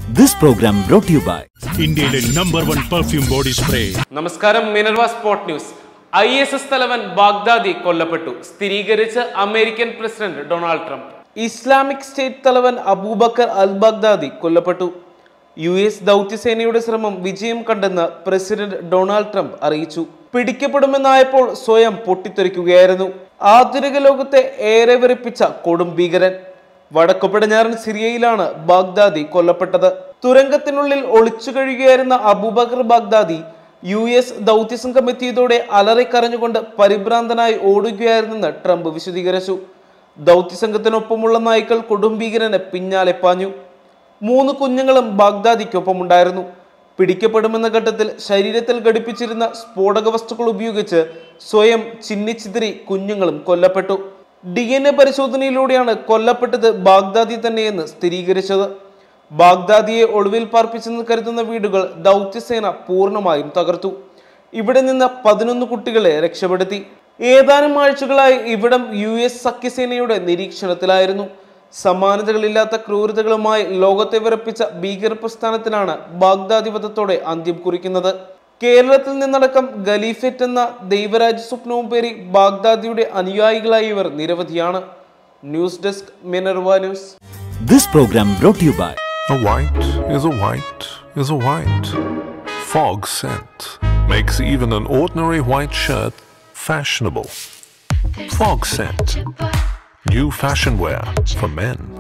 This program brought to you by ഇന്ത്യയിലെ number one perfume body spray നമസ്കാരം Minerva sport news I S S തലവൻ Baghdadi കൊല്ലപ്പെട്ടു സ്ഥിരീകരിച്ച് American president Donald Trump Islamic state തലവൻ Abu Bakr al Baghdadi കൊല്ലപ്പെട്ടു U S ദൗത്യസേനയുടെ ശ്രമം വിജയം കണ്ടെന്ന് പ്രസിഡന്റ് ഡൊണാൾഡ് ട്രംപ് അറിയിച്ചു പിടിക്കപ്പെടുമെന്നായപ്പോൾ സ്വയം പൊട്ടിത്തെറിക്കുകയായിരുന്നു ആധുനിക ലോകത്തെ ഏറെ വെറുപ്പിച്ച കൊടും ഭീകരൻ വടക്കു പടിഞ്ഞാറൻ സിറിയയിലാണ് ബാഗ്ദാദി കൊല്ലപ്പെട്ടത് തുരങ്കത്തിനുള്ളിൽ ഒളിച്ചു കഴിയുകയായിരുന്ന അബൂബക്കർ ബാഗ്ദാദി യു എസ് ദൗത്യസംഘം എത്തിയതോടെ അലറിക്കരഞ്ഞുകൊണ്ട് പരിഭ്രാന്തനായി ഓടുകയായിരുന്നെന്ന് ട്രംപ് വിശദീകരിച്ചു ദൗത്യസംഘത്തിനൊപ്പമുള്ള നായ്ക്കൾ കൊടുംഭീകരന് പിന്നാലെ പാഞ്ഞു മൂന്ന് കുഞ്ഞുങ്ങളും ബാഗ്ദാദിക്കൊപ്പമുണ്ടായിരുന്നു പിടിക്കപ്പെടുമെന്ന ഘട്ടത്തിൽ ശരീരത്തിൽ ഘടിപ്പിച്ചിരുന്ന സ്ഫോടക വസ്തുക്കൾ ഉപയോഗിച്ച് സ്വയം ചിന്നിച്ചിതറി കുഞ്ഞുങ്ങളും കൊല്ലപ്പെട്ടു ഡി എൻ എ പരിശോധനയിലൂടെയാണ് കൊല്ലപ്പെട്ടത് ബാഗ്ദാദി തന്നെയെന്ന് സ്ഥിരീകരിച്ചത് ബാഗ്ദാദിയെ ഒളിവിൽ പാർപ്പിച്ചെന്ന് കരുതുന്ന വീടുകൾ ദൗത്യസേന പൂർണ്ണമായും തകർത്തു ഇവിടെ നിന്ന് പതിനൊന്ന് കുട്ടികളെ രക്ഷപ്പെടുത്തി ഏതാനും ആഴ്ചകളായി ഇവിടം യു എസ് സഖ്യസേനയുടെ നിരീക്ഷണത്തിലായിരുന്നു സമാനതകളില്ലാത്ത ക്രൂരതകളുമായി ലോകത്തെ വിറപ്പിച്ച ഭീകര പ്രസ്ഥാനത്തിനാണ് ബാഗ്ദാദി വധത്തോടെ അന്ത്യം കുറിക്കുന്നത് കേരളത്തിൽ നിന്നടക്കം ഖലീഫറ്റ് എന്ന ദൈവരാജ്യ സ്വപ്നവും പേരി ബാഗ്ദാദിയുടെ അനുയായികളായി ഇവർ നിരവധിയാണ് news desk Minerva news This program brought to you by A white is a white is a white. Fog scent makes even an ordinary white shirt fashionable. Fog scent. New fashion wear for men.